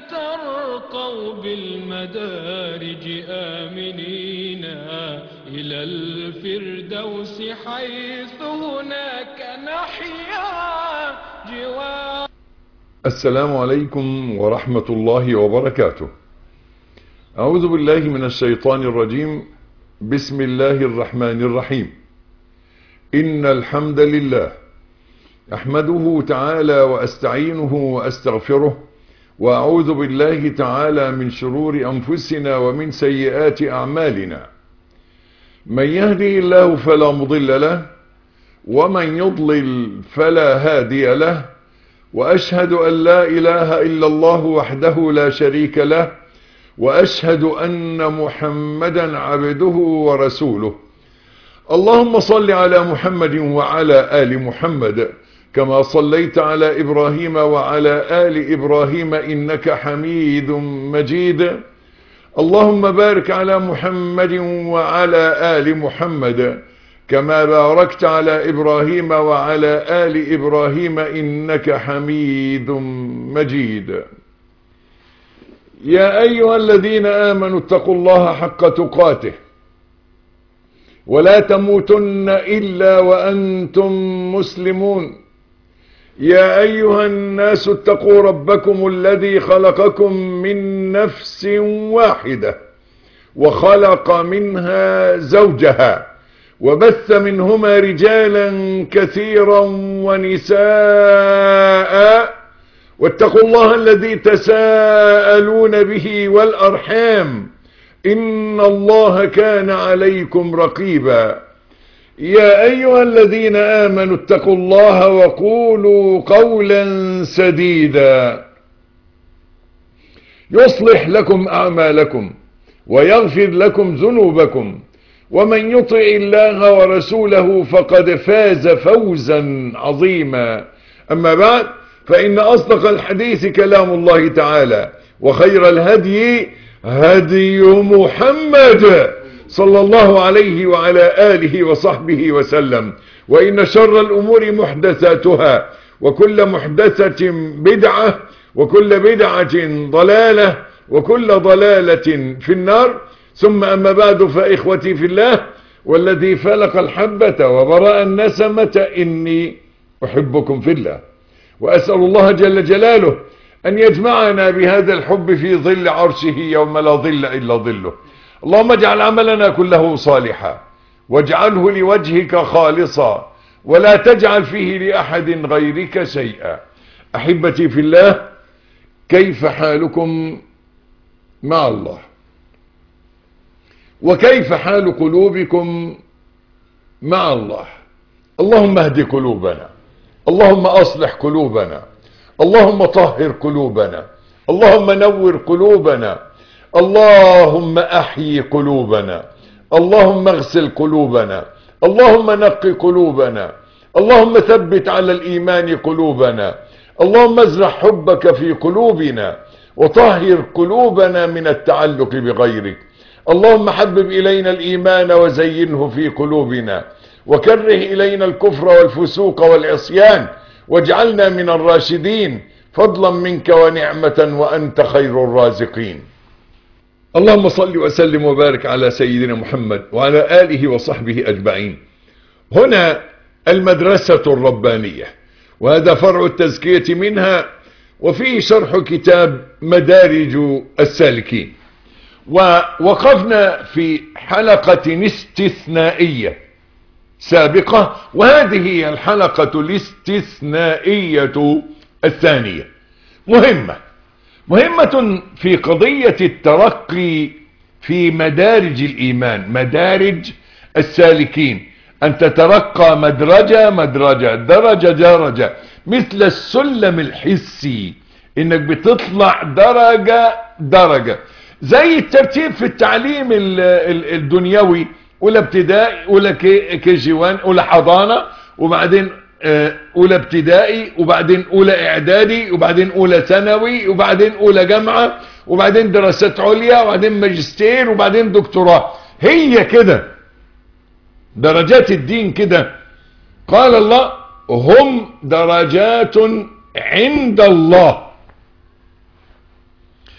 ترقوا بالمدارج آمنين إلى الفردوس حيث هناك نحيا جوار السلام عليكم ورحمة الله وبركاته أعوذ بالله من الشيطان الرجيم بسم الله الرحمن الرحيم إن الحمد لله أحمده تعالى وأستعينه وأستغفره وأعوذ بالله تعالى من شرور أنفسنا ومن سيئات أعمالنا من يهدي الله فلا مضل له ومن يضلل فلا هادي له وأشهد أن لا إله إلا الله وحده لا شريك له وأشهد أن محمدا عبده ورسوله اللهم صل على محمد وعلى آل محمد كما صليت على إبراهيم وعلى آل إبراهيم إنك حميد مجيد اللهم بارك على محمد وعلى آل محمد كما باركت على إبراهيم وعلى آل إبراهيم إنك حميد مجيد يا أيها الذين آمنوا اتقوا الله حق تقاته ولا تموتن إلا وأنتم مسلمون يا أيها الناس اتقوا ربكم الذي خلقكم من نفس واحدة وخلق منها زوجها وبث منهما رجالا كثيرا ونساء واتقوا الله الذي تساءلون به والأرحام إن الله كان عليكم رقيبا يا أيها الذين آمنوا اتقوا الله وقولوا قولا سديدا يصلح لكم أعمالكم ويغفر لكم ذنوبكم ومن يطع الله ورسوله فقد فاز فوزا عظيما أما بعد فإن أصدق الحديث كلام الله تعالى وخير الهدي هدي محمد صلى الله عليه وعلى آله وصحبه وسلم وإن شر الأمور محدثاتها وكل محدثة بدعة وكل بدعة ضلالة وكل ضلالة في النار ثم أما بعد فإخوتي في الله والذي فلق الحبة وبرأ النسمة إني أحبكم في الله وأسأل الله جل جلاله أن يجمعنا بهذا الحب في ظل عرشه يوم لا ظل إلا ظله اللهم اجعل عملنا كله صالحا واجعله لوجهك خالصا ولا تجعل فيه لأحد غيرك شيئا أحبتي في الله كيف حالكم مع الله وكيف حال قلوبكم مع الله اللهم اهد قلوبنا اللهم أصلح قلوبنا اللهم طهر قلوبنا اللهم نور قلوبنا اللهم أحيي قلوبنا اللهم اغسل قلوبنا اللهم نق قلوبنا اللهم ثبت على الإيمان قلوبنا اللهم ازرع حبك في قلوبنا وطهر قلوبنا من التعلق بغيرك اللهم حبب إلينا الإيمان وزينه في قلوبنا وكره إلينا الكفر والفسوق والعصيان واجعلنا من الراشدين فضلا منك ونعمة وأنت خير الرازقين اللهم صل وسلم وبارك على سيدنا محمد وعلى آله وصحبه أجمعين هنا المدرسة الربانية وهذا فرع التزكية منها وفيه شرح كتاب مدارج السالكين ووقفنا في حلقة استثنائية سابقة وهذه هي الحلقة الاستثنائية الثانية مهمة مهمة في قضية الترقي في مدارج الإيمان مدارج السالكين أن تترقى مدرجة مدرجة درجة درجة مثل السلم الحسي إنك بتطلع درجة درجة زي الترتيب في التعليم الدنيوي أولى ابتدائي أولى كي جي وان أولى حضانة وبعدين اولى ابتدائي وبعدين اولى اعدادي وبعدين اولى ثانوي وبعدين اولى جامعة وبعدين دراسات عليا وبعدين ماجستير وبعدين دكتوراه هي كده درجات الدين كده قال الله هم درجات عند الله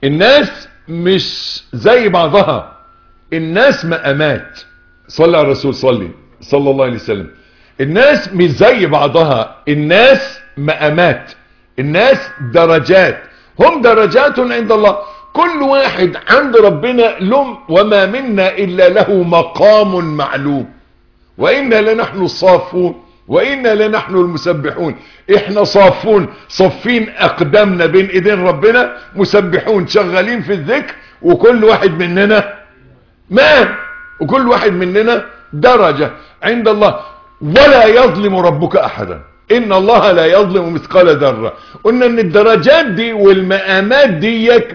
الناس مش زي بعضها الناس مقامات صلى على الرسول صلي صلى الله عليه وسلم الناس مش زي بعضها الناس مقامات الناس درجات هم درجات عند الله كل واحد عند ربنا لم وما منا إلا له مقام معلوم وإنا لنحن الصافون وإنا لنحن المسبحون إحنا صافون صفين أقدامنا بين إيدين ربنا مسبحون شغالين في الذكر وكل واحد مننا ما وكل واحد مننا درجة عند الله ولا يظلم ربك أحدا إن الله لا يظلم مثقال ذرة قلنا إن الدرجات دي والمقامات ديك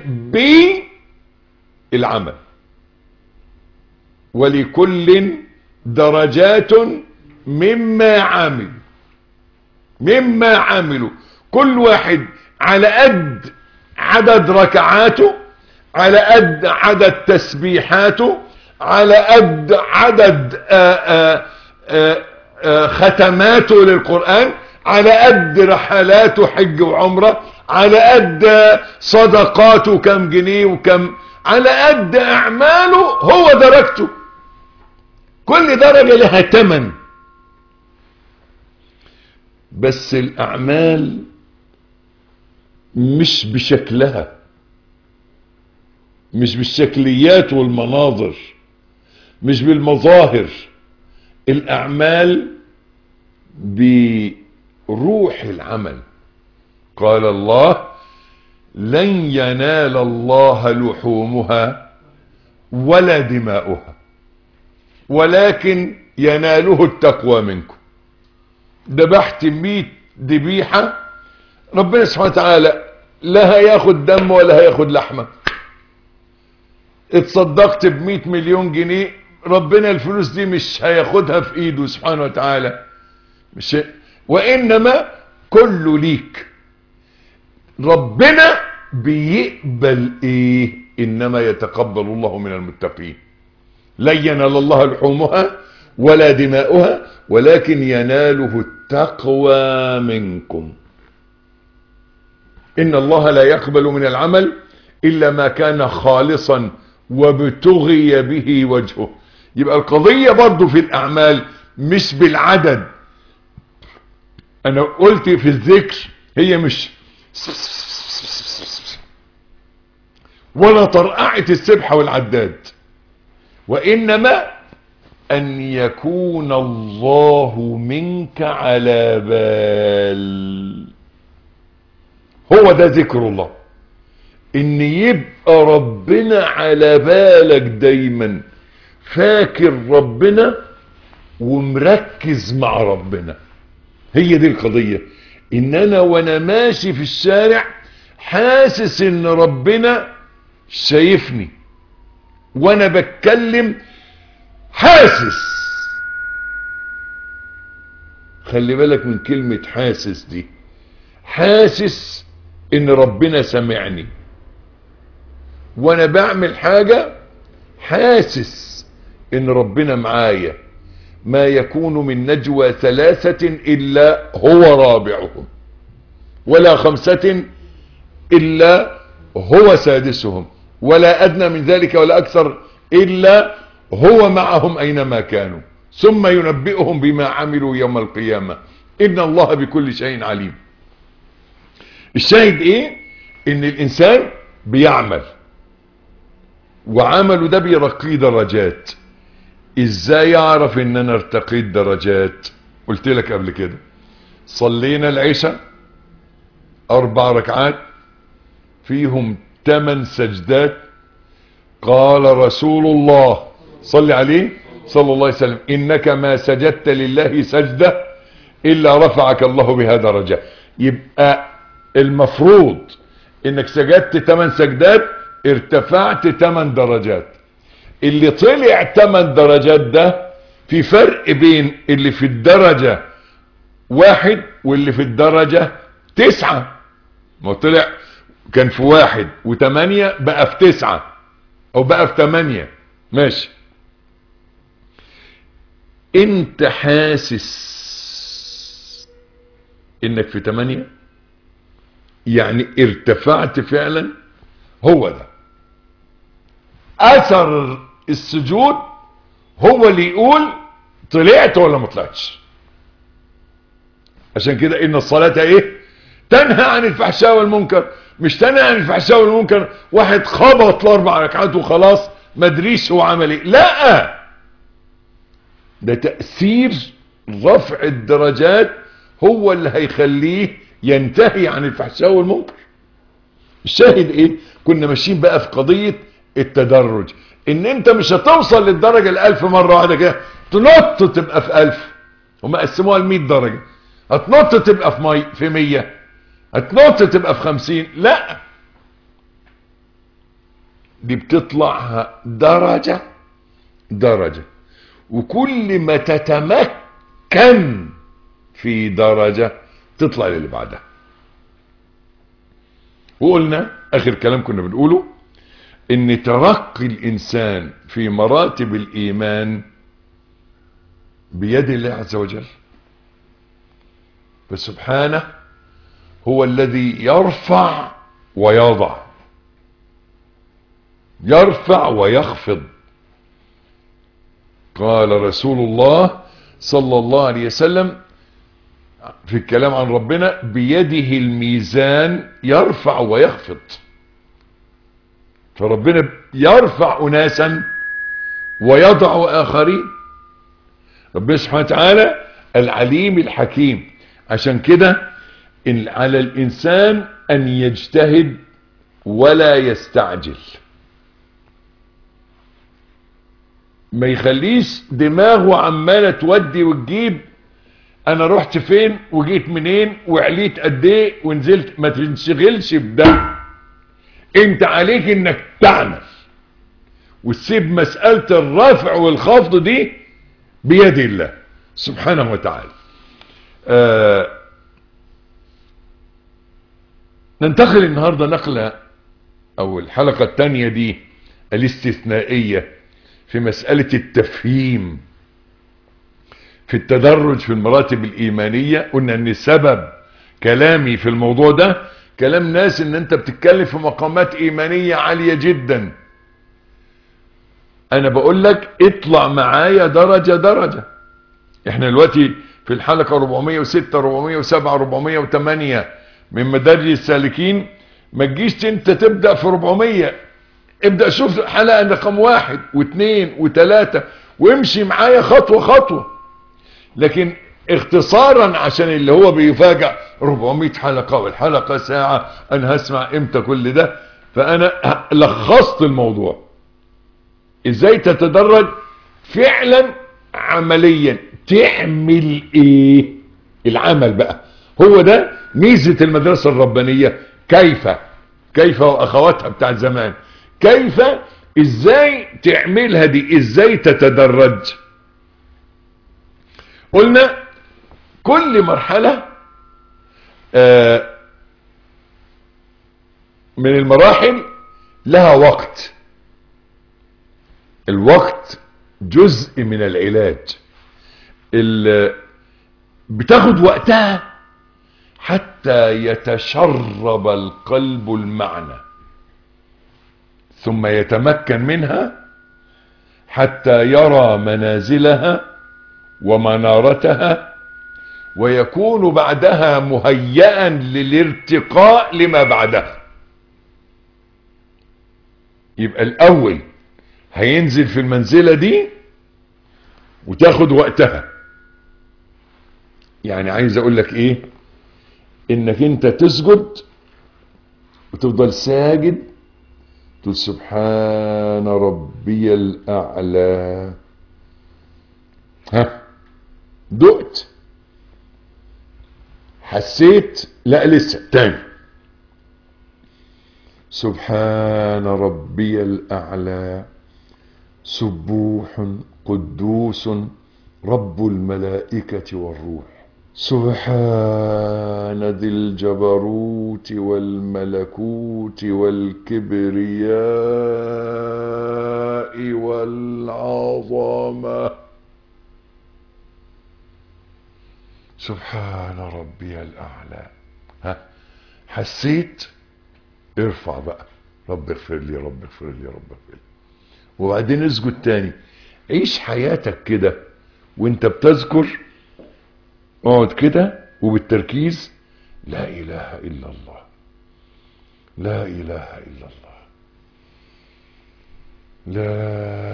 بالعمل ولكل درجات مما عمل مما عملوا كل واحد على قد عدد ركعاته على قد عدد تسبيحاته على قد عدد آآ آآ آآ ختماته للقرآن على قد رحلاته حج وعمرة على قد صدقاته كم جنيه وكم على قد اعماله هو درجته كل درجة لها تمن بس الاعمال مش بشكلها مش بالشكليات والمناظر مش بالمظاهر الاعمال بروح العمل قال الله لن ينال الله لحومها ولا دماؤها ولكن يناله التقوى منكم ذبحت ميت ذبيحة ربنا سبحانه وتعالى لا هياخد دم ولا هياخد لحمة اتصدقت بمئة مليون جنيه ربنا الفلوس دي مش هياخدها في ايده سبحانه وتعالى مش وانما كله ليك ربنا بيقبل ايه انما يتقبل الله من المتقين لن ينال الله لحومها ولا دماؤها ولكن يناله التقوى منكم ان الله لا يقبل من العمل الا ما كان خالصا وابتغي به وجهه يبقى القضية برضو في الاعمال مش بالعدد انا قلت في الذكر هي مش ولا طرقعة السبحة والعداد وإنما أن يكون الله منك على بال هو ده ذكر الله ان يبقى ربنا على بالك دايما فاكر ربنا ومركز مع ربنا هي دي القضية ان انا وانا ماشي في الشارع حاسس ان ربنا شايفني وانا بتكلم حاسس خلي بالك من كلمة حاسس دي حاسس ان ربنا سمعني وانا بعمل حاجة حاسس ان ربنا معايا ما يكون من نجوى ثلاثة الا هو رابعهم ولا خمسة الا هو سادسهم ولا ادنى من ذلك ولا اكثر الا هو معهم اينما كانوا ثم ينبئهم بما عملوا يوم القيامة ان الله بكل شيء عليم الشاهد ايه ان الانسان بيعمل وعمله ده بيرقيه درجات ازاي يعرف ان انا ارتقيت درجات قلت لك قبل كده صلينا العشاء اربع ركعات فيهم ثمان سجدات قال رسول الله صل عليه صلى الله عليه وسلم انك ما سجدت لله سجدة الا رفعك الله بها درجة يبقى المفروض انك سجدت 8 سجدات ارتفعت 8 درجات اللي طلع 8 درجات ده في فرق بين اللي في الدرجة واحد واللي في الدرجة تسعة ما طلع كان في واحد وتمانية بقى في تسعة او بقى في تمانية ماشي انت حاسس انك في تمانية يعني ارتفعت فعلا هو ده اثر السجود هو اللي يقول طلعت ولا ما طلعتش عشان كده ان الصلاة ايه تنهى عن الفحشاء والمنكر مش تنهى عن الفحشاء والمنكر واحد خبط الاربع ركعات وخلاص ما ادريش هو عمل ايه لا ده تأثير رفع الدرجات هو اللي هيخليه ينتهي عن الفحشاء والمنكر الشاهد ايه كنا ماشيين بقى في قضية التدرج ان انت مش هتوصل للدرجة الالف مرة واحدة كده تنط تبقى في الف هم قسموها المية درجة هتنط تبقى في مي في مية هتنط تبقى في خمسين لا دي بتطلع درجة درجة وكل ما تتمكن في درجة تطلع للي بعدها وقلنا اخر كلام كنا بنقوله ان ترقي الانسان في مراتب الايمان بيد الله عز وجل فسبحانه هو الذي يرفع ويضع يرفع ويخفض قال رسول الله صلى الله عليه وسلم في الكلام عن ربنا بيده الميزان يرفع ويخفض فربنا يرفع أناسا ويضع آخرين ربنا سبحانه وتعالى العليم الحكيم عشان كده إن على الإنسان أن يجتهد ولا يستعجل ما يخليش دماغه عمالة تودي وتجيب انا رحت فين وجيت منين وعليت قد ايه ونزلت ما تنشغلش بده انت عليك انك تعمل وتسيب مسألة الرفع والخفض دي بيد الله سبحانه وتعالى آه ننتقل النهاردة نقلة او الحلقة التانية دي الاستثنائية في مسألة التفهيم في التدرج في المراتب الإيمانية قلنا ان سبب كلامي في الموضوع ده كلام ناس ان انت بتتكلم في مقامات إيمانية عالية جدا انا بقول لك اطلع معايا درجة درجة احنا دلوقتي في الحلقة 406 407 408 من مدارج السالكين ما تجيش انت تبدأ في 400 ابدأ شوف حلقة رقم واحد واثنين وثلاثة وامشي معايا خطوة خطوة لكن اختصارا عشان اللي هو بيفاجأ 400 حلقة والحلقة ساعة انا هسمع امتى كل ده فانا لخصت الموضوع ازاي تتدرج فعلا عمليا تعمل ايه العمل بقى هو ده ميزة المدرسة الربانية كيف كيف واخواتها بتاع زمان كيف ازاي تعملها دي ازاي تتدرج قلنا كل مرحلة آه من المراحل لها وقت الوقت جزء من العلاج بتاخد وقتها حتى يتشرب القلب المعنى ثم يتمكن منها حتى يرى منازلها ومنارتها ويكون بعدها مهيئا للارتقاء لما بعدها يبقى الاول هينزل في المنزلة دي وتاخد وقتها يعني عايز اقول لك ايه انك انت تسجد وتفضل ساجد تقول سبحان ربي الاعلى ها دقت حسيت لا لسه تاني سبحان ربي الأعلى سبوح قدوس رب الملائكة والروح سبحان ذي الجبروت والملكوت والكبرياء والعظمه سبحان ربي الأعلى ها حسيت ارفع بقى رب اغفر لي رب اغفر لي رب اغفر لي وبعدين اسجد تاني عيش حياتك كده وانت بتذكر اقعد كده وبالتركيز لا اله الا الله لا اله الا الله لا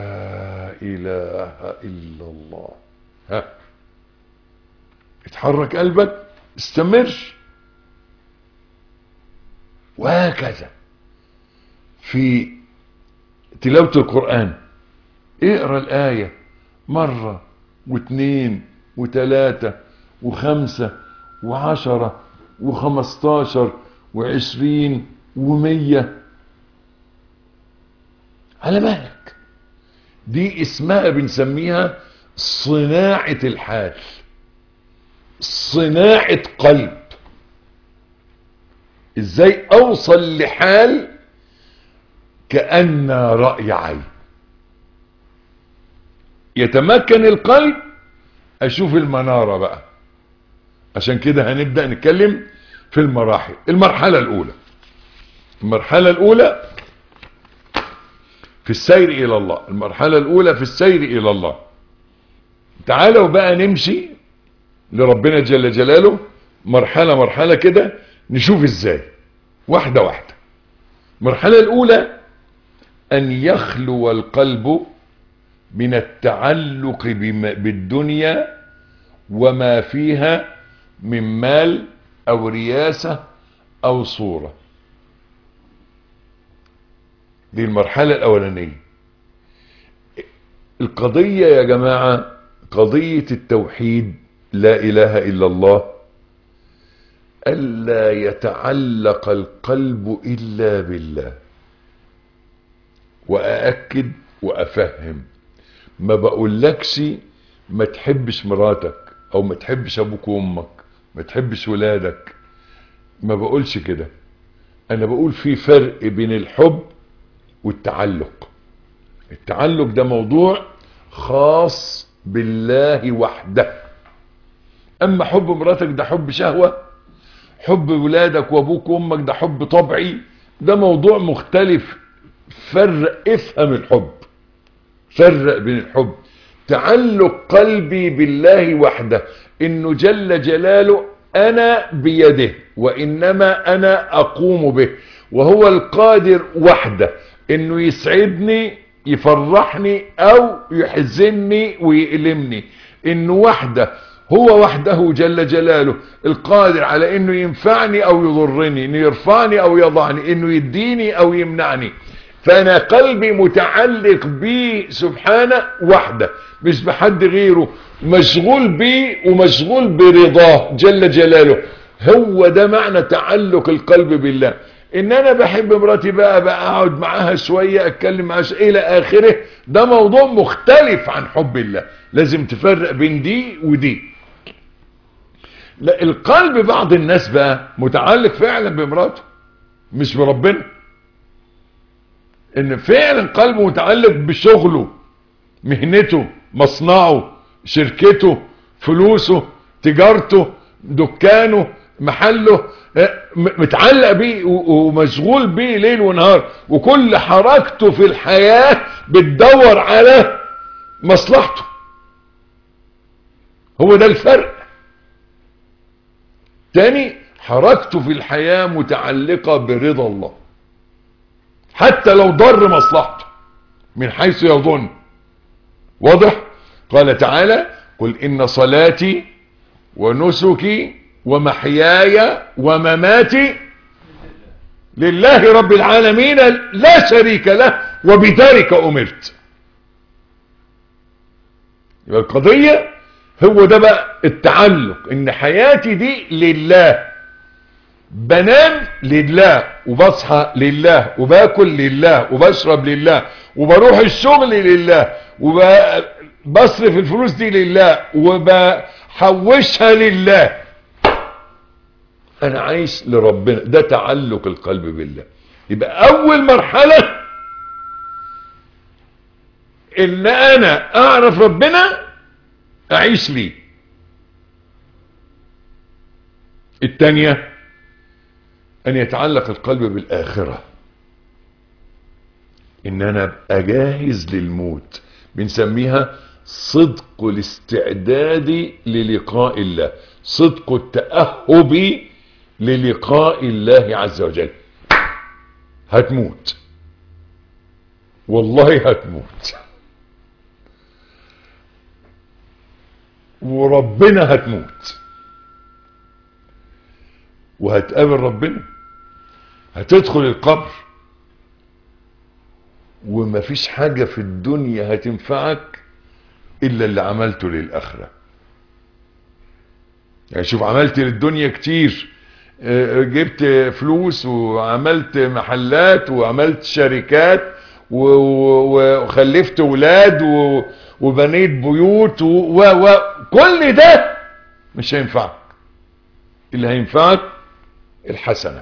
اله الا الله ها اتحرك قلبك استمر وهكذا في تلاوة القرآن اقرا الآية مرة واثنين وثلاثة وخمسة وعشرة وخمستاشر وعشرين ومية على بالك دي اسمها بنسميها صناعة الحال صناعة قلب ازاي اوصل لحال كأن رأي عين يتمكن القلب اشوف المنارة بقى عشان كده هنبدأ نتكلم في المراحل المرحلة الاولى المرحلة الاولى في السير الى الله المرحلة الاولى في السير الى الله تعالوا بقى نمشي لربنا جل جلاله مرحلة مرحلة كده نشوف ازاي واحدة واحدة المرحلة الاولى ان يخلو القلب من التعلق بالدنيا وما فيها من مال او رياسة او صورة دي المرحلة الاولانية القضية يا جماعة قضية التوحيد لا اله الا الله ألا يتعلق القلب إلا بالله وأأكد وأفهم ما بقولكش ما تحبش مراتك أو ما تحبش أبوك وأمك ما تحبش ولادك ما بقولش كده أنا بقول في فرق بين الحب والتعلق التعلق ده موضوع خاص بالله وحده أما حب مراتك ده حب شهوة حب ولادك وابوك وامك ده حب طبيعي ده موضوع مختلف فرق افهم الحب فرق بين الحب تعلق قلبي بالله وحده انه جل جلاله انا بيده وانما انا اقوم به وهو القادر وحده انه يسعدني يفرحني او يحزني ويؤلمني انه وحده هو وحده جل جلاله القادر على انه ينفعني او يضرني انه يرفعني او يضعني انه يديني او يمنعني فانا قلبي متعلق بيه سبحانه وحده مش بحد غيره مشغول بيه ومشغول برضاه جل جلاله هو ده معنى تعلق القلب بالله ان انا بحب مراتي بقى بقى اقعد معاها شوية اتكلم معاها شوية الى اخره ده موضوع مختلف عن حب الله لازم تفرق بين دي ودي لا القلب بعض الناس بقى متعلق فعلا بمراته مش بربنا ان فعلا قلبه متعلق بشغله مهنته مصنعه شركته فلوسه تجارته دكانه محله متعلق بيه ومشغول بيه ليل ونهار وكل حركته في الحياة بتدور على مصلحته هو ده الفرق تاني حركته في الحياة متعلقة برضا الله حتى لو ضر مصلحته من حيث يظن واضح قال تعالى قل إن صلاتي ونسكي ومحياي ومماتي لله رب العالمين لا شريك له وبذلك أمرت يبقى القضية هو ده بقى التعلق ان حياتي دي لله بنام لله وبصحى لله وباكل لله وبشرب لله وبروح الشغل لله وبصرف الفلوس دي لله وبحوشها لله انا عايش لربنا ده تعلق القلب بالله يبقى اول مرحلة ان انا اعرف ربنا اعيش ليه التانية ان يتعلق القلب بالاخرة ان انا ابقى جاهز للموت بنسميها صدق الاستعداد للقاء الله صدق التأهب للقاء الله عز وجل هتموت والله هتموت وربنا هتموت وهتقابل ربنا هتدخل القبر ومفيش حاجة في الدنيا هتنفعك إلا اللي عملته للآخرة يعني شوف عملت للدنيا كتير آه، جبت فلوس وعملت محلات وعملت شركات و- و- وخلفت ولاد و- وبنيت بيوت و- و- وكل ده مش هينفعك اللي هينفعك الحسنة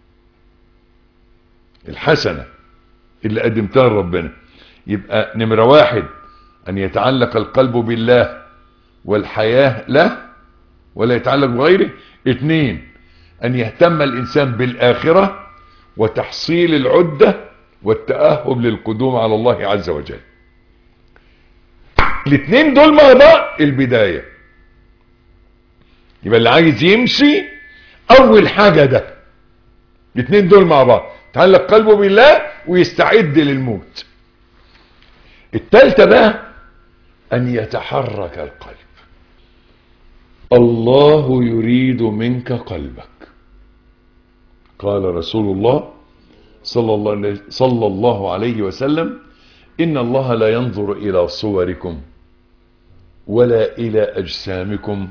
الحسنة اللي قدمتها لربنا يبقى نمرة واحد أن يتعلق القلب بالله والحياة له ولا يتعلق بغيره اتنين أن يهتم الإنسان بالآخرة وتحصيل العدة والتأهب للقدوم على الله عز وجل الاتنين دول مع بعض البداية يبقى اللي عايز يمشي أول حاجة ده الاتنين دول مع بعض تعلق قلبه بالله ويستعد للموت التالتة بقى أن يتحرك القلب الله يريد منك قلبك قال رسول الله صلى الله, عليه- صلى الله عليه وسلم إن الله لا ينظر إلى صوركم ولا إلى أجسامكم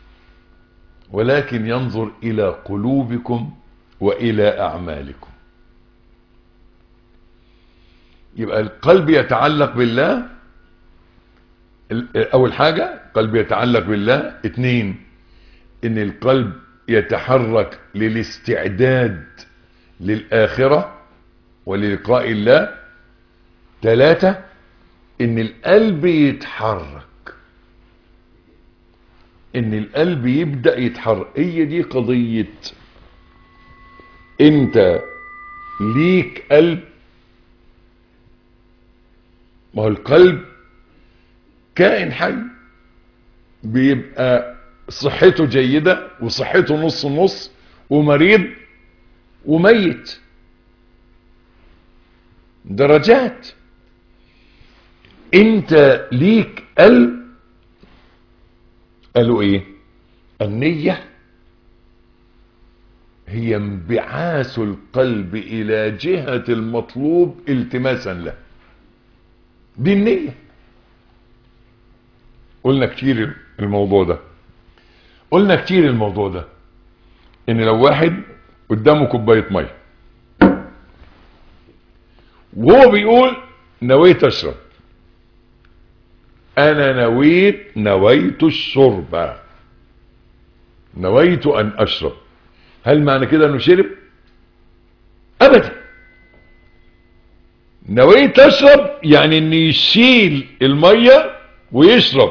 ولكن ينظر إلى قلوبكم وإلى أعمالكم يبقى القلب يتعلق بالله ال- أول حاجة قلب يتعلق بالله اتنين إن القلب يتحرك للاستعداد للآخرة وللقاء الله ثلاثة إن القلب يتحرك إن القلب يبدأ يتحرك هي دي قضية أنت ليك قلب ما هو القلب كائن حي بيبقى صحته جيدة وصحته نص نص ومريض وميت درجات انت ليك قلب قالوا ايه النية هي انبعاث القلب الى جهة المطلوب التماسا له دي النية قلنا كتير الموضوع ده قلنا كتير الموضوع ده ان لو واحد قدامه كوباية مية وهو بيقول نويت اشرب انا نويت نويت الشرب نويت ان اشرب هل معنى كده انه شرب ابدا نويت اشرب يعني ان يشيل المية ويشرب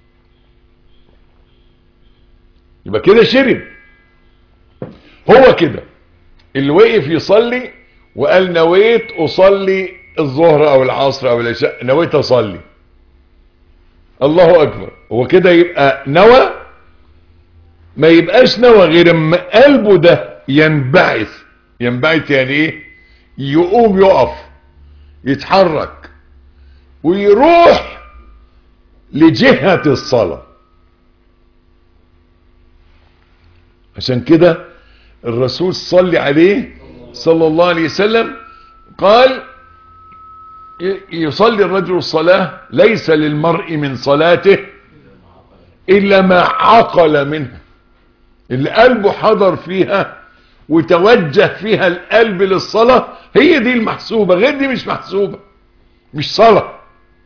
يبقى كده شرب هو كده اللي وقف يصلي وقال نويت اصلي الظهر او العصر او العشاء نويت اصلي الله اكبر هو كده يبقى نوى ما يبقاش نوى غير اما قلبه ده ينبعث ينبعث يعني ايه يقوم يقف يتحرك ويروح لجهة الصلاة عشان كده الرسول صلي عليه صلى الله عليه وسلم قال يصلي الرجل الصلاة ليس للمرء من صلاته إلا ما عقل منها اللي قلبه حضر فيها وتوجه فيها القلب للصلاة هي دي المحسوبة غير دي مش محسوبة مش صلاة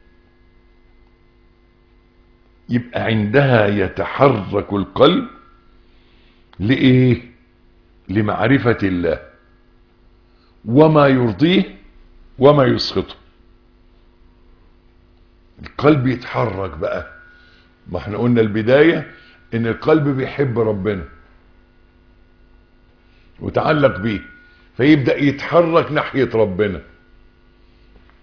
يبقى عندها يتحرك القلب لإيه لمعرفة الله وما يرضيه وما يسخطه القلب يتحرك بقى ما احنا قلنا البداية ان القلب بيحب ربنا وتعلق بيه فيبدأ يتحرك ناحية ربنا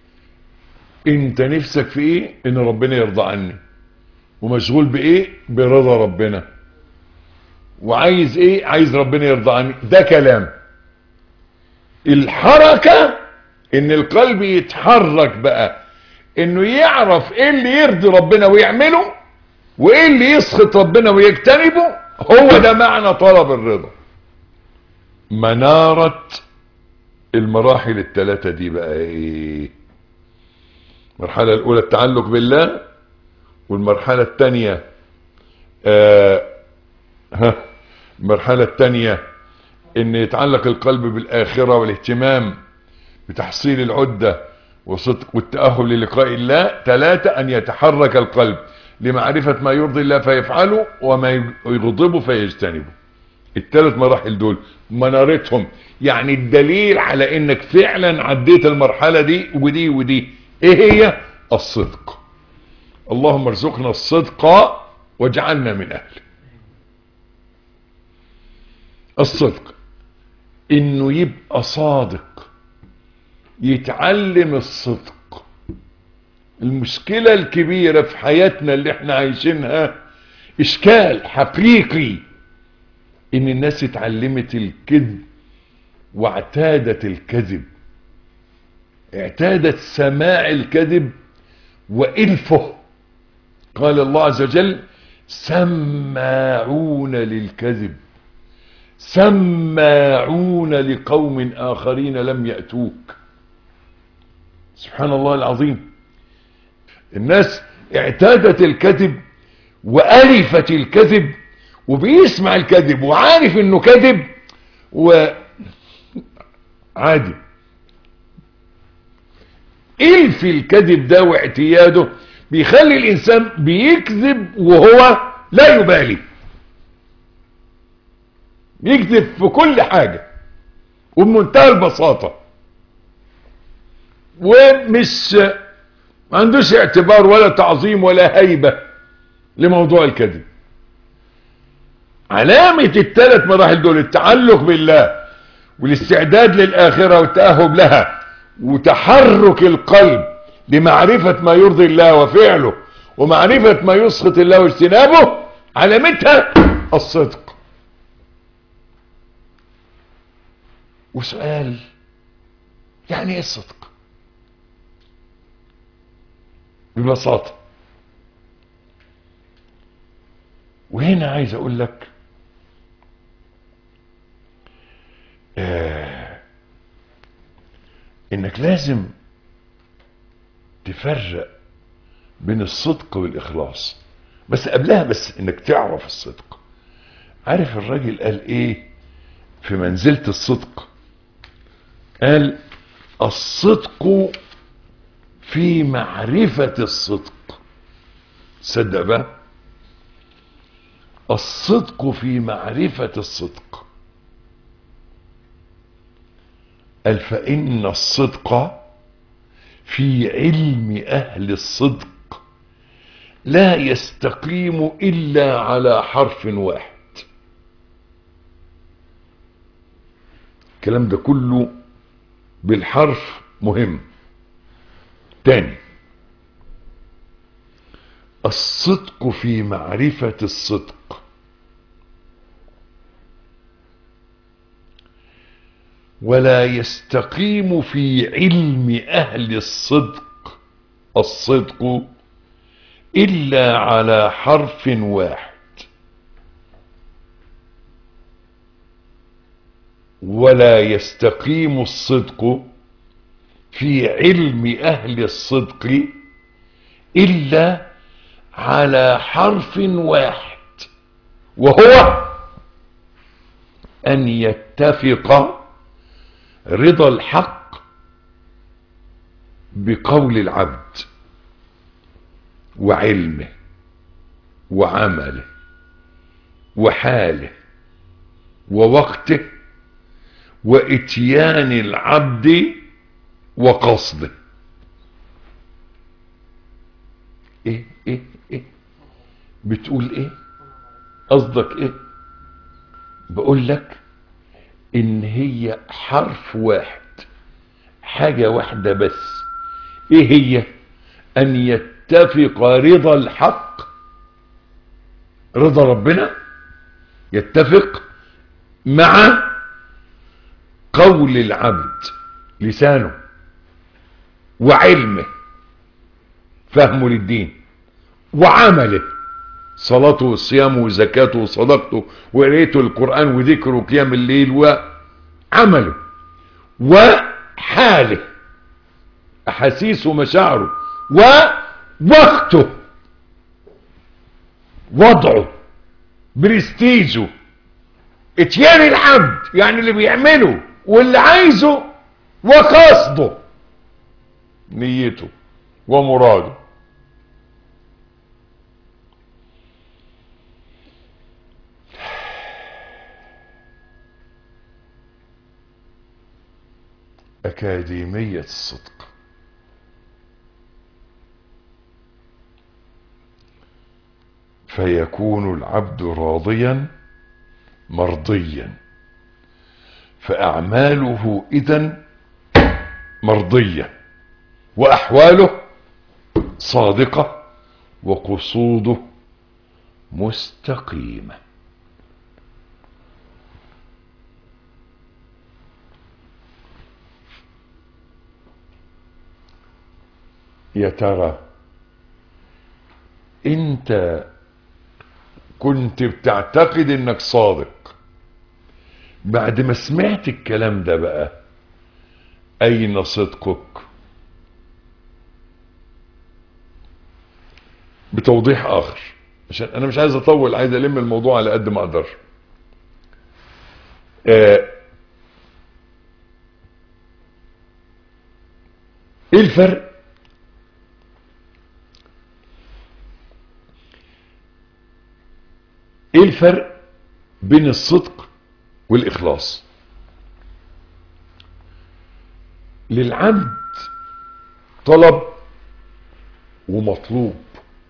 انت نفسك في ايه ان ربنا يرضى عني ومشغول بايه برضا ربنا وعايز ايه عايز ربنا يرضى عني ده كلام الحركة ان القلب يتحرك بقى انه يعرف ايه اللي يرضي ربنا ويعمله وايه اللي يسخط ربنا ويجتنبه هو ده معنى طلب الرضا منارة المراحل الثلاثة دي بقى ايه المرحلة الاولى التعلق بالله والمرحلة الثانية آه ها المرحلة الثانية ان يتعلق القلب بالاخرة والاهتمام بتحصيل العدة وصدق والتأهل للقاء الله ثلاثة ان يتحرك القلب لمعرفة ما يرضي الله فيفعله وما يغضبه فيجتنبه الثلاث مراحل دول منارتهم يعني الدليل على انك فعلا عديت المرحلة دي ودي ودي ايه هي الصدق اللهم ارزقنا الصدق واجعلنا من اهله الصدق انه يبقى صادق يتعلم الصدق المشكلة الكبيرة في حياتنا اللي احنا عايشينها اشكال حقيقي ان الناس اتعلمت الكذب واعتادت الكذب اعتادت سماع الكذب وإلفه قال الله عز وجل سماعون للكذب سماعون لقوم آخرين لم يأتوك سبحان الله العظيم الناس اعتادت الكذب وألفت الكذب وبيسمع الكذب وعارف انه كذب وعادي الف الكذب ده واعتياده بيخلي الانسان بيكذب وهو لا يبالي يكذب في كل حاجة وبمنتهى البساطة ومش ما عندوش اعتبار ولا تعظيم ولا هيبة لموضوع الكذب علامة الثلاث مراحل دول التعلق بالله والاستعداد للآخرة والتأهب لها وتحرك القلب لمعرفة ما يرضي الله وفعله ومعرفة ما يسخط الله واجتنابه علامتها الصدق وسؤال يعني ايه الصدق ببساطة وهنا عايز اقول لك آه انك لازم تفرق بين الصدق والاخلاص بس قبلها بس انك تعرف الصدق عارف الراجل قال ايه في منزلة الصدق قال الصدق في معرفة الصدق صدق بقى الصدق في معرفة الصدق قال فإن الصدق في علم أهل الصدق لا يستقيم إلا على حرف واحد الكلام ده كله بالحرف مهم تاني الصدق في معرفة الصدق ولا يستقيم في علم أهل الصدق الصدق إلا على حرف واحد ولا يستقيم الصدق في علم أهل الصدق إلا على حرف واحد وهو أن يتفق رضا الحق بقول العبد وعلمه وعمله وحاله ووقته واتيان العبد وقصده ايه ايه ايه بتقول ايه قصدك ايه بقول لك ان هي حرف واحد حاجة واحدة بس ايه هي ان يتفق رضا الحق رضا ربنا يتفق مع قول العبد لسانه وعلمه فهمه للدين وعمله صلاته وصيامه وزكاته وصدقته وقرايته القرآن وذكره وقيام الليل وعمله وحاله أحاسيسه ومشاعره ووقته وضعه برستيجه اتيان العبد يعني اللي بيعمله واللي عايزه وقصده نيته ومراده أكاديمية الصدق فيكون العبد راضيا مرضيا فأعماله إذن مرضية وأحواله صادقة وقصوده مستقيمة يا ترى انت كنت بتعتقد انك صادق بعد ما سمعت الكلام ده بقى اين صدقك بتوضيح اخر عشان انا مش عايز اطول عايز الم الموضوع على قد ما اقدر آه ايه الفرق ايه الفرق بين الصدق والاخلاص للعبد طلب ومطلوب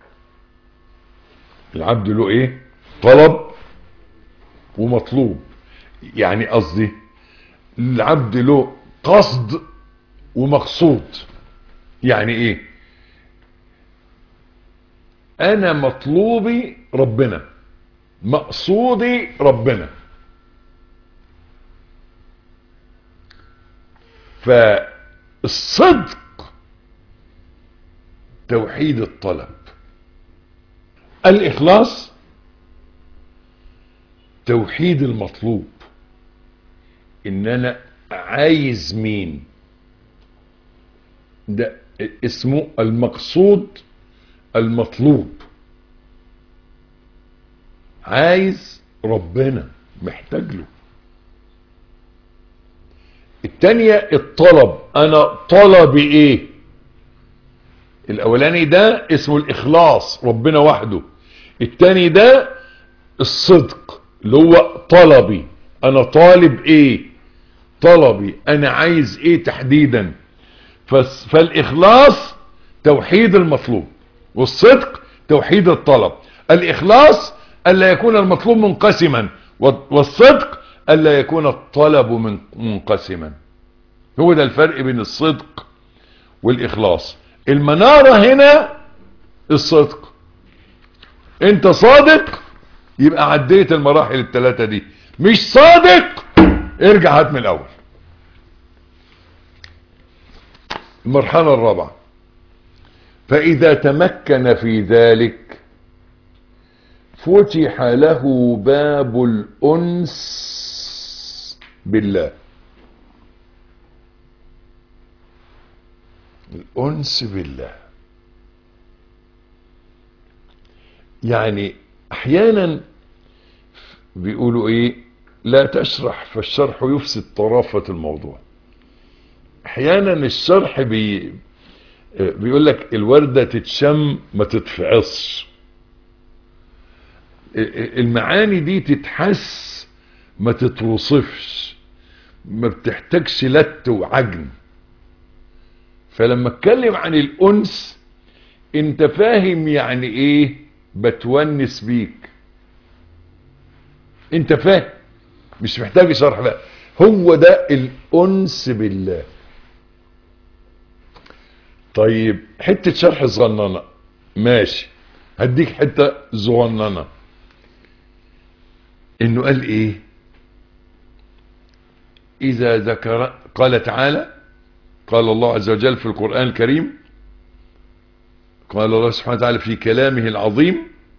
العبد له ايه طلب ومطلوب يعني قصدي العبد له قصد ومقصود يعني ايه انا مطلوبي ربنا مقصودي ربنا فالصدق توحيد الطلب الإخلاص توحيد المطلوب إن أنا عايز مين ده اسمه المقصود المطلوب عايز ربنا محتاج له التانية الطلب انا طلبي ايه الاولاني ده اسمه الاخلاص ربنا وحده التاني ده الصدق اللي هو طلبي انا طالب ايه طلبي انا عايز ايه تحديدا فالاخلاص توحيد المطلوب والصدق توحيد الطلب الاخلاص ألا يكون المطلوب منقسما والصدق ألا يكون الطلب من منقسما هو ده الفرق بين الصدق والإخلاص المنارة هنا الصدق انت صادق يبقى عديت المراحل الثلاثة دي مش صادق ارجع هات من الأول المرحلة الرابعة فإذا تمكن في ذلك فتح له باب الأنس بالله الأنس بالله يعني أحيانا بيقولوا إيه لا تشرح فالشرح يفسد طرافة الموضوع أحيانا الشرح بي بيقول لك الوردة تتشم ما تتفعصش المعاني دي تتحس ما تتوصفش ما بتحتاجش لت وعجن فلما اتكلم عن الانس انت فاهم يعني ايه بتونس بيك انت فاهم مش محتاج شرح بقى هو ده الانس بالله طيب حتة شرح صغننة ماشي هديك حتة صغننة انه قال ايه اذا ذكر قال تعالى قال الله عز وجل في القرآن الكريم قال الله سبحانه وتعالى في كلامه العظيم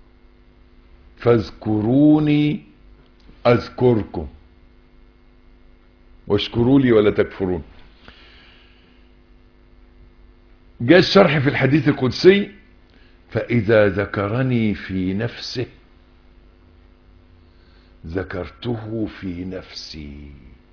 فاذكروني اذكركم واشكروا لي ولا تكفرون جاء الشرح في الحديث القدسي فإذا ذكرني في نفسه ذكرته في نفسي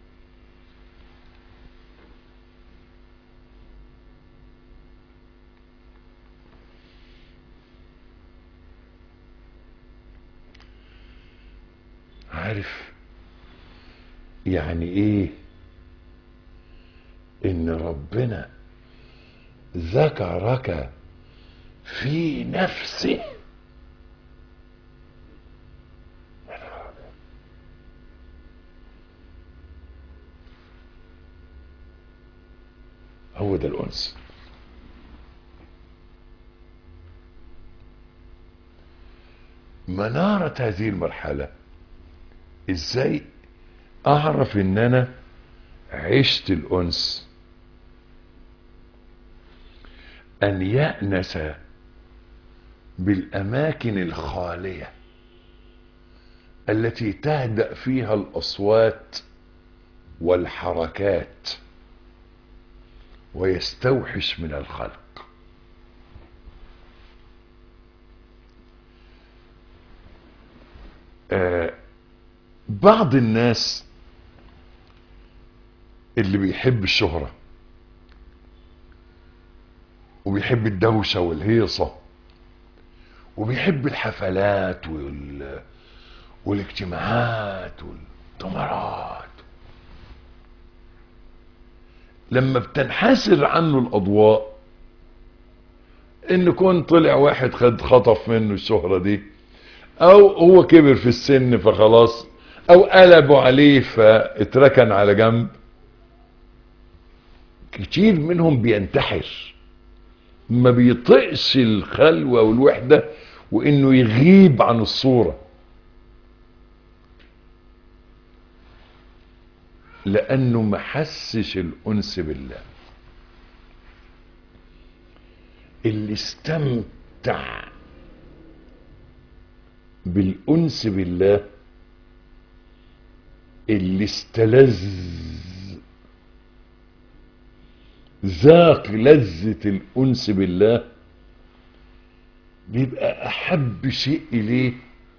عارف يعني ايه ان ربنا ذكرك في نفسه هو ده الأنس منارة هذه المرحلة ازاي اعرف ان انا عشت الأنس أن يأنس بالأماكن الخالية التي تهدأ فيها الأصوات والحركات ويستوحش من الخلق آه بعض الناس اللي بيحب الشهرة وبيحب الدوشة والهيصة وبيحب الحفلات وال... والاجتماعات والتمرات لما بتنحسر عنه الأضواء إن كون طلع واحد خد خطف منه الشهرة دي أو هو كبر في السن فخلاص أو قلبوا عليه فاتركن على جنب كتير منهم بينتحر ما بيطقش الخلوة والوحدة وانه يغيب عن الصورة لانه ما حسش الانس بالله اللي استمتع بالانس بالله اللي استلذ ذاق لذة الأنس بالله بيبقى أحب شيء إليه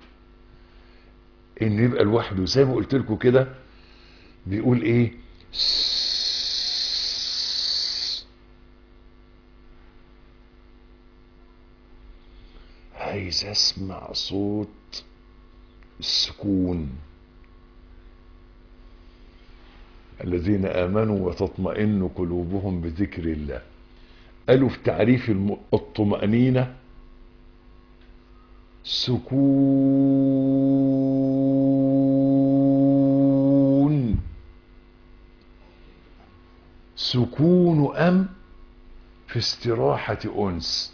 إن يبقى لوحده زي ما قلت لكم كده بيقول إيه عايز أسمع صوت السكون الذين آمنوا وتطمئن قلوبهم بذكر الله قالوا في تعريف الطمأنينة سكون سكون أم في استراحة أنس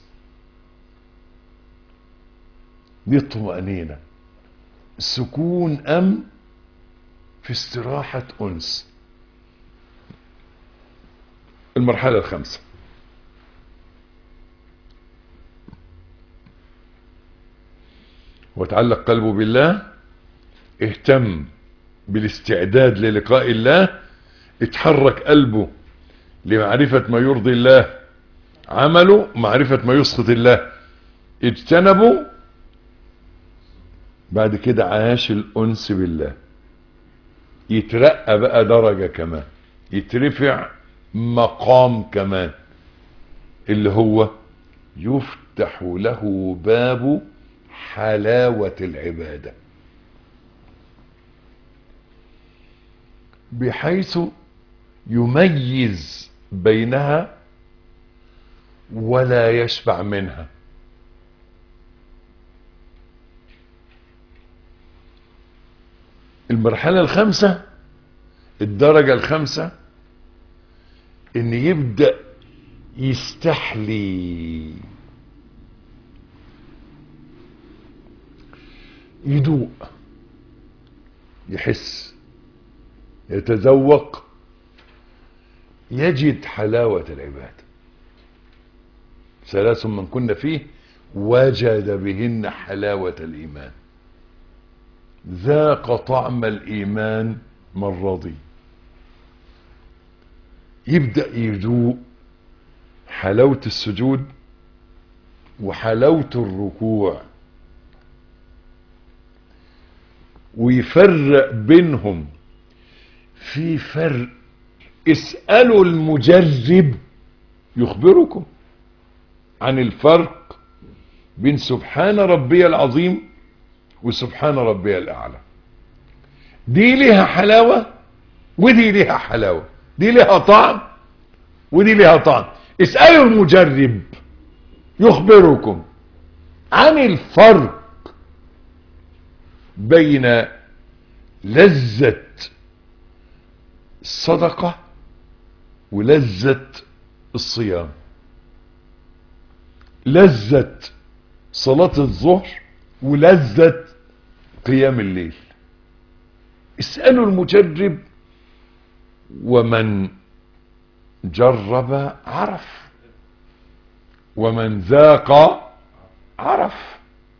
دي الطمأنينة سكون أم في استراحة أنس المرحلة الخامسة وتعلق قلبه بالله اهتم بالاستعداد للقاء الله اتحرك قلبه لمعرفة ما يرضي الله عمله معرفة ما يسخط الله اجتنبه بعد كده عاش الأنس بالله يترقى بقى درجة كمان يترفع مقام كمان اللي هو يفتح له باب حلاوة العبادة بحيث يميز بينها ولا يشبع منها المرحلة الخامسة الدرجة الخامسة ان يبدأ يستحلي يدوق يحس يتذوق يجد حلاوة العبادة ثلاث من كنا فيه وجد بهن حلاوة الإيمان ذاق طعم الإيمان من رضي يبدأ يذوق حلاوة السجود وحلاوة الركوع ويفرق بينهم في فرق اسألوا المجرب يخبركم عن الفرق بين سبحان ربي العظيم وسبحان ربي الأعلى دي لها حلاوة ودي لها حلاوة دي لها طعم ودي لها طعم اسألوا المجرب يخبركم عن الفرق بين لذة الصدقة ولذة الصيام لذة صلاة الظهر ولذة قيام الليل اسألوا المجرب ومن جرب عرف ومن ذاق عرف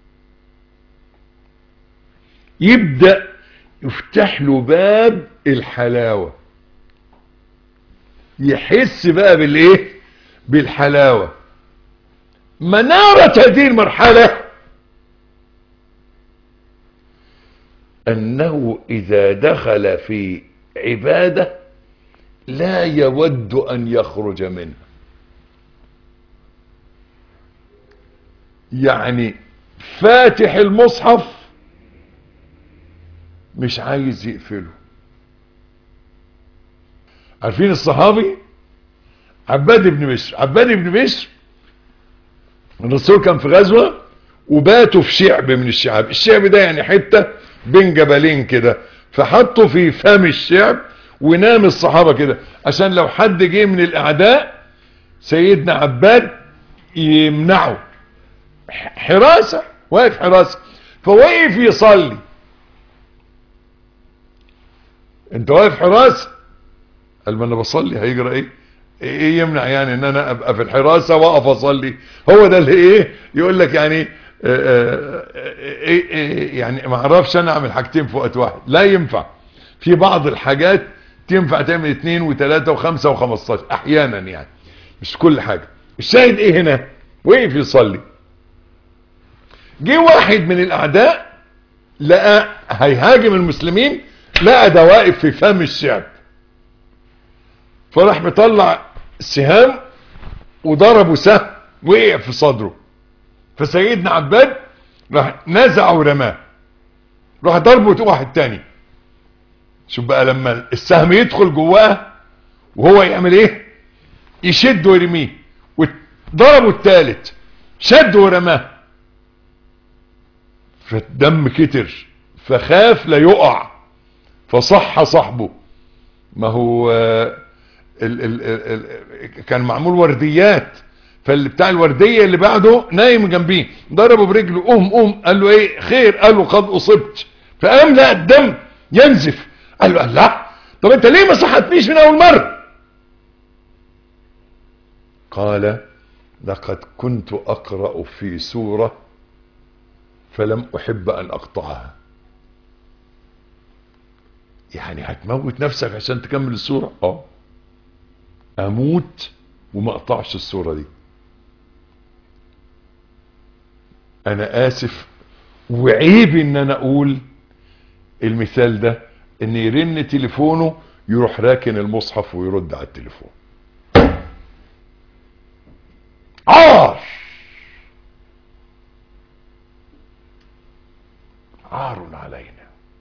يبدأ يفتح له باب الحلاوة يحس بقى بالايه بالحلاوة منارة هذه المرحلة انه اذا دخل في عبادة لا يود ان يخرج منها يعني فاتح المصحف مش عايز يقفله عارفين الصحابي عباد بن بشر عباد بن بشر الرسول كان في غزوة وباتوا في شعب من الشعاب الشعب ده يعني حتة بين جبلين كده فحطوا في فم الشعب ونام الصحابة كده عشان لو حد جه من الاعداء سيدنا عباد يمنعه حراسة واقف حراسة فوقف يصلي انت واقف حراسة قال ما انا بصلي هيجرى ايه ايه يمنع يعني ان انا ابقى في الحراسة واقف اصلي هو ده اللي ايه يقول لك يعني اه اه ايه ايه يعني ما اعرفش انا اعمل حاجتين في وقت واحد لا ينفع في بعض الحاجات تنفع تعمل اتنين وتلاتة وخمسة وخمستاشر احيانا يعني مش كل حاجة الشاهد ايه هنا وقف يصلي جه واحد من الاعداء لقى هيهاجم المسلمين لقى ده واقف في فم الشعب فراح مطلع سهام وضربه سهم وقع في صدره فسيدنا عباد راح نزعه ورماه راح ضربه واحد تاني شوف بقى لما السهم يدخل جواه وهو يعمل ايه يشد ويرميه وضربه التالت شد ورماه فالدم كتر فخاف لا يقع فصح صاحبه ما هو ال ال ال كان معمول ورديات فاللي بتاع الورديه اللي بعده نايم جنبيه ضربه برجله قوم قوم قال له ايه خير قال له قد اصبت فقام لقى الدم ينزف قال له لا طب انت ليه ما صحتنيش من اول مره قال لقد كنت اقرا في سوره فلم احب ان اقطعها يعني هتموت نفسك عشان تكمل السورة اه اموت وما اقطعش السورة دي انا اسف وعيب ان انا اقول المثال ده ان يرن تليفونه يروح راكن المصحف ويرد على التليفون عار عار علينا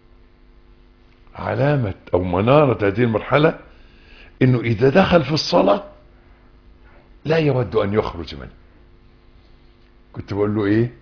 علامة او منارة هذه المرحلة انه اذا دخل في الصلاة لا يود ان يخرج منه كنت بقول له ايه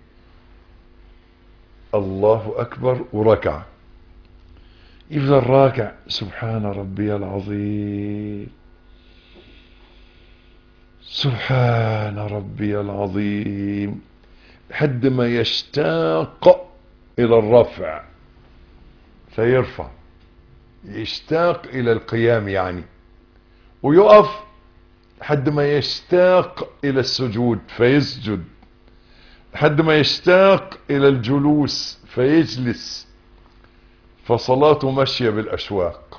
الله اكبر وركع يفضل راكع سبحان ربي العظيم سبحان ربي العظيم لحد ما يشتاق الى الرفع فيرفع يشتاق الى القيام يعني ويقف لحد ما يشتاق الى السجود فيسجد لحد ما يشتاق الى الجلوس فيجلس فصلاته ماشية بالاشواق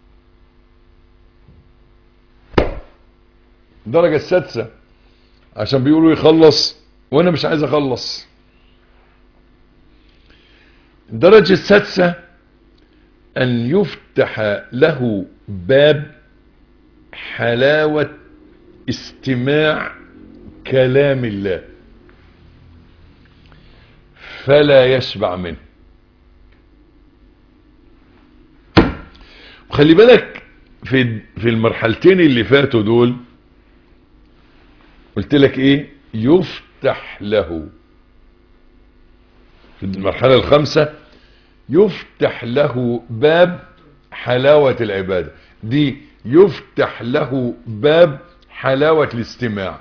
الدرجة السادسة عشان بيقولوا يخلص وانا مش عايز اخلص الدرجة السادسة ان يفتح له باب حلاوة استماع كلام الله فلا يشبع منه خلي بالك في في المرحلتين اللي فاتوا دول قلت لك ايه يفتح له في المرحلة الخامسة يفتح له باب حلاوة العبادة دي يفتح له باب حلاوة الاستماع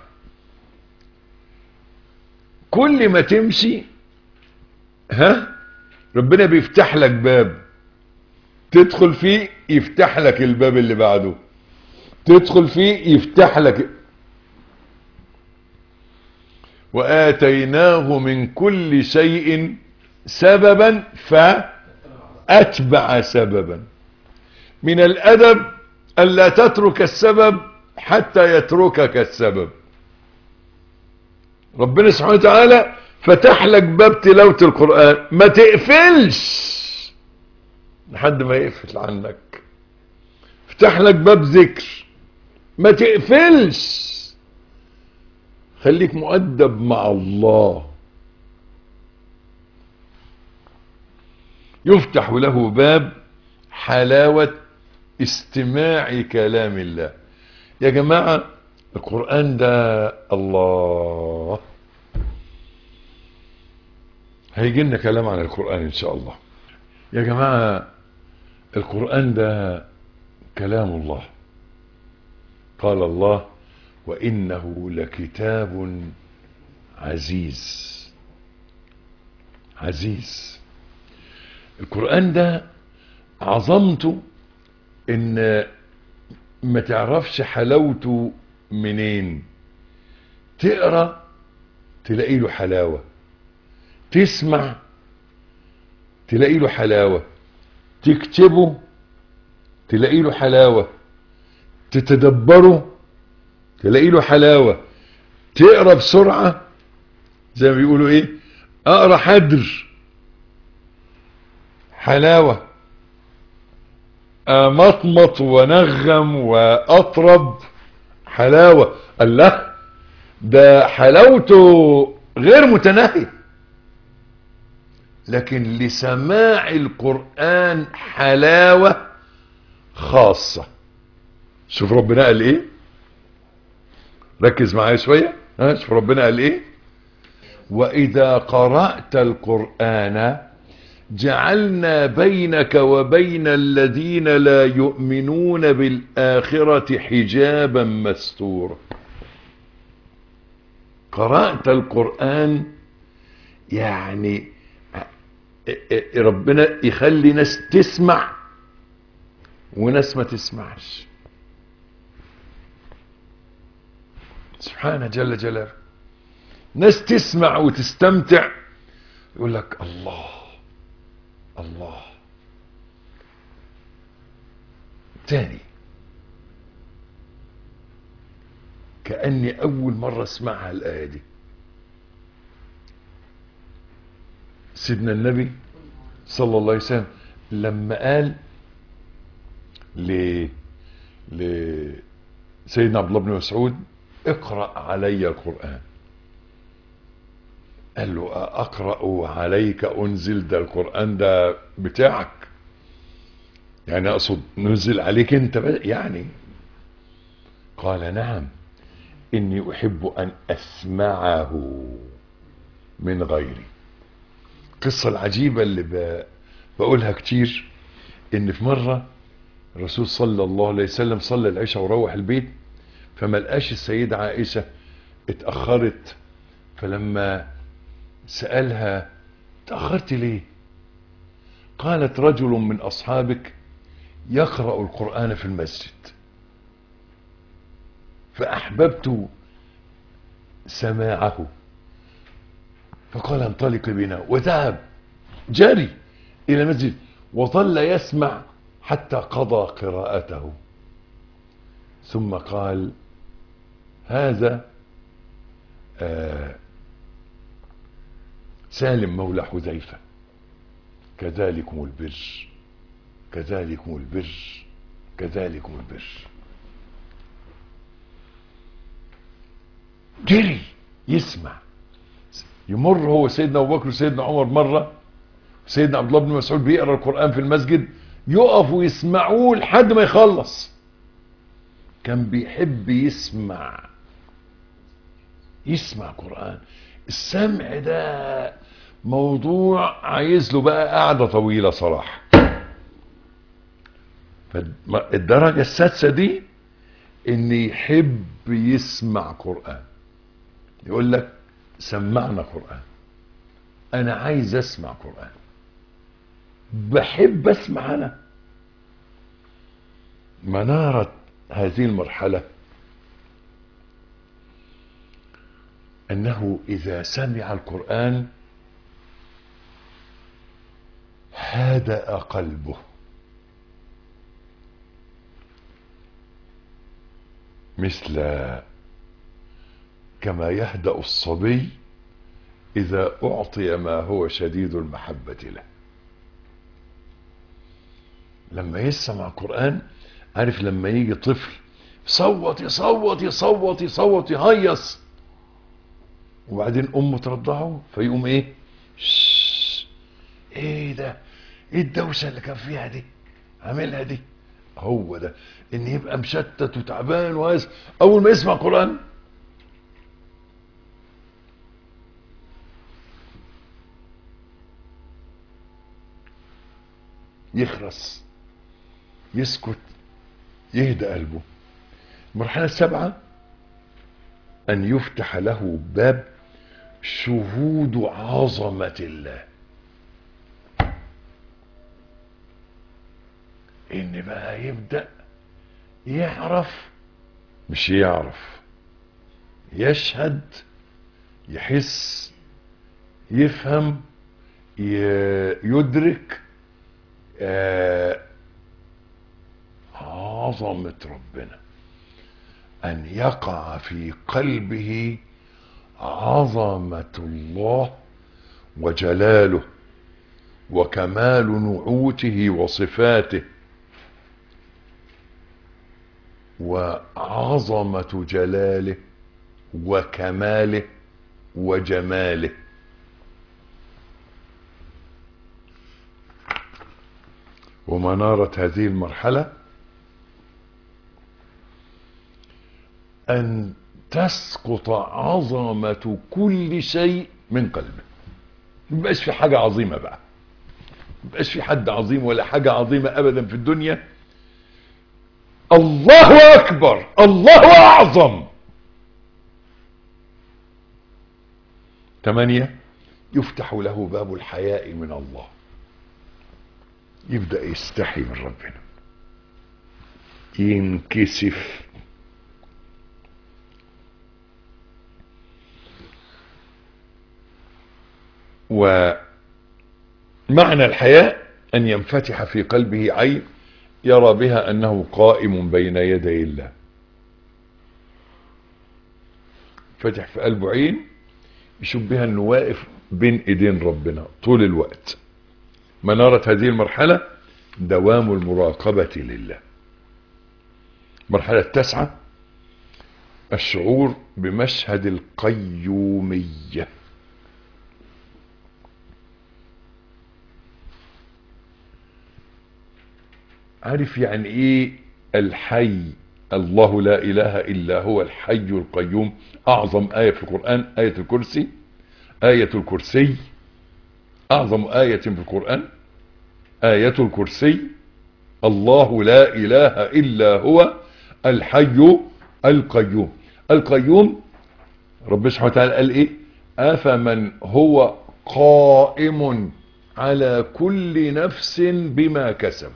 كل ما تمشي ها ربنا بيفتح لك باب تدخل فيه يفتح لك الباب اللي بعده تدخل فيه يفتح لك وآتيناه من كل شيء سببا فأتبع سببا من الأدب ألا تترك السبب حتى يتركك السبب ربنا سبحانه وتعالى فتح لك باب تلاوة القرآن ما تقفلش لحد ما يقفل عنك فتح لك باب ذكر ما تقفلش خليك مؤدب مع الله يفتح له باب حلاوة استماع كلام الله يا جماعة القرآن ده الله هيجي لنا كلام عن القرآن إن شاء الله يا جماعة القرآن ده كلام الله قال الله وإنه لكتاب عزيز عزيز القرآن ده عظمته ان ما تعرفش حلاوته منين تقرا تلاقي له حلاوه تسمع تلاقي له حلاوه تكتبه تلاقي له حلاوه تتدبره تلاقي له حلاوه تقرا بسرعه زي ما بيقولوا ايه اقرا حدر حلاوه مطمط ونغم واطرب حلاوة الله ده حلاوته غير متناهية لكن لسماع القرآن حلاوة خاصة شوف ربنا قال ايه ركز معايا شوية ها شوف ربنا قال ايه واذا قرأت القرآن جعلنا بينك وبين الذين لا يؤمنون بالآخرة حجابا مستورا قرأت القرآن يعني ربنا يخلي ناس تسمع وناس ما تسمعش سبحانه جل جلاله ناس تسمع وتستمتع يقول لك الله الله تاني كأني أول مرة اسمعها الآية دي سيدنا النبي صلى الله عليه وسلم لما قال ل لسيدنا عبد الله بن مسعود اقرأ علي القرآن قال له اقرأ عليك انزل ده القرآن ده بتاعك يعني اقصد نزل عليك انت يعني قال نعم اني احب ان اسمعه من غيري القصة العجيبة اللي ب... بقولها كتير ان في مرة الرسول صلى الله عليه وسلم صلى العشاء وروح البيت فما لقاش السيدة عائشة اتأخرت فلما سألها تأخرت ليه قالت رجل من أصحابك يقرأ القرآن في المسجد فأحببت سماعه فقال انطلق بنا وذهب جري إلى المسجد وظل يسمع حتى قضى قراءته ثم قال هذا آه سالم مولى حذيفة كذلكم البر كذلكم البر كذلكم البر جري يسمع يمر هو سيدنا ابو بكر وسيدنا عمر مره سيدنا عبد الله بن مسعود بيقرا القران في المسجد يقفوا يسمعوه لحد ما يخلص كان بيحب يسمع يسمع قران السمع ده موضوع عايز له بقى قعده طويله صراحه فالدرجه السادسه دي ان يحب يسمع قران يقول لك سمعنا قرآن أنا عايز أسمع قرآن بحب أسمع أنا منارة هذه المرحلة أنه إذا سمع القرآن هدأ قلبه مثل كما يهدأ الصبي إذا أعطي ما هو شديد المحبة له لما يسمع قرآن عارف لما يجي طفل صوت يصوت يصوت يصوت يهيص وبعدين أمه ترضعه فيقوم إيه شش إيه ده إيه الدوشة اللي كان فيها دي عاملها دي هو ده إن يبقى مشتت وتعبان وهز أول ما يسمع قرآن يخرس يسكت يهدى قلبه المرحلة السابعة أن يفتح له باب شهود عظمة الله إن بقى يبدأ يعرف مش يعرف يشهد يحس يفهم يدرك آه عظمة ربنا أن يقع في قلبه عظمة الله وجلاله وكمال نعوته وصفاته وعظمة جلاله وكماله وجماله ومنارة هذه المرحلة أن تسقط عظمة كل شيء من قلبه مبقاش في حاجة عظيمة بقى مبقاش في حد عظيم ولا حاجة عظيمة أبدا في الدنيا الله أكبر الله أعظم ثمانية يفتح له باب الحياء من الله يبدأ يستحي من ربنا ينكسف ومعنى الحياء أن ينفتح في قلبه عين يرى بها أنه قائم بين يدي الله فتح في قلبه عين يشوف بها أنه واقف بين إيدين ربنا طول الوقت منارة هذه المرحلة دوام المراقبة لله المرحلة التاسعة الشعور بمشهد القيومية عارف يعني ايه الحي الله لا اله الا هو الحي القيوم اعظم آية في القرآن آية الكرسي آية الكرسي اعظم آية في القرآن آية الكرسي الله لا اله الا هو الحي القيوم القيوم رب سبحانه وتعالى قال ايه افمن هو قائم على كل نفس بما كسبت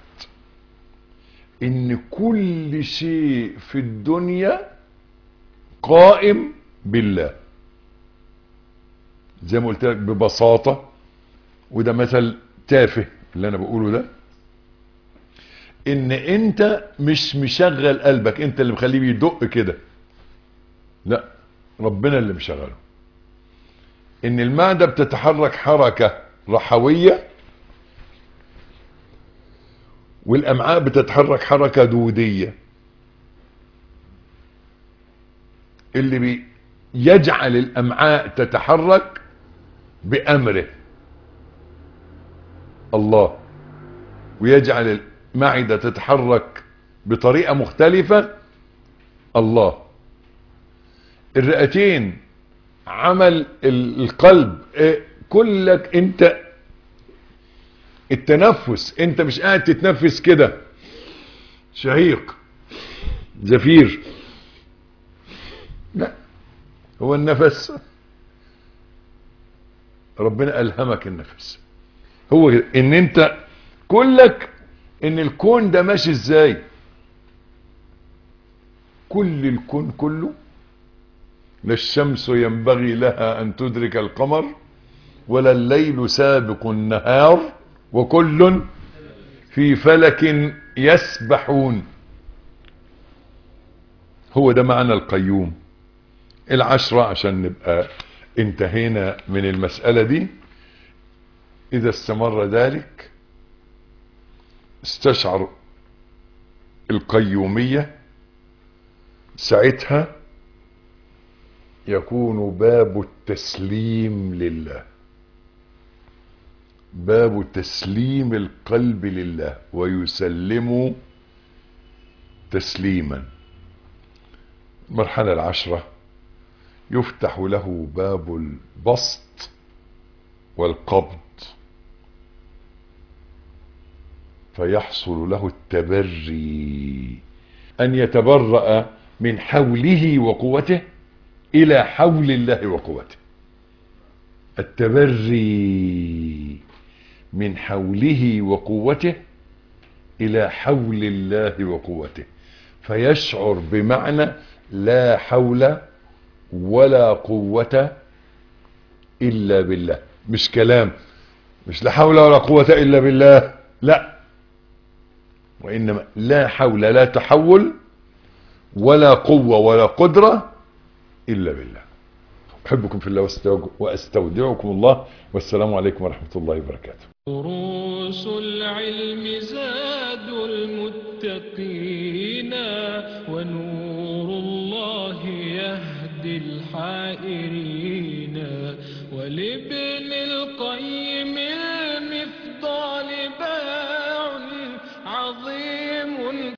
ان كل شيء في الدنيا قائم بالله زي ما قلت لك ببساطة وده مثل تافه اللي انا بقوله ده ان انت مش مشغل قلبك انت اللي مخليه بيدق كده لا ربنا اللي مشغله ان المعدة بتتحرك حركة رحوية والامعاء بتتحرك حركة دودية اللي بي يجعل الامعاء تتحرك بامره الله ويجعل المعدة تتحرك بطريقة مختلفة الله الرئتين عمل القلب كلك انت التنفس انت مش قاعد تتنفس كده شهيق زفير لا هو النفس ربنا ألهمك النفس هو ان انت كلك ان الكون ده ماشي ازاي كل الكون كله لا الشمس ينبغي لها ان تدرك القمر ولا الليل سابق النهار وكل في فلك يسبحون هو ده معنى القيوم العشرة عشان نبقى انتهينا من المسألة دي إذا استمر ذلك استشعر القيومية ساعتها يكون باب التسليم لله باب تسليم القلب لله ويسلم تسليما المرحلة العشرة يفتح له باب البسط والقبض فيحصل له التبري أن يتبرأ من حوله وقوته إلى حول الله وقوته التبري من حوله وقوته إلى حول الله وقوته فيشعر بمعنى لا حول ولا قوة إلا بالله مش كلام مش لا حول ولا قوة إلا بالله لا وإنما لا حول لا تحول ولا قوة ولا قدرة إلا بالله أحبكم في الله وأستودعكم الله والسلام عليكم ورحمة الله وبركاته دروس العلم زاد المتقين ونور الله يهدي الحائرين ولابن القيم المفضال باب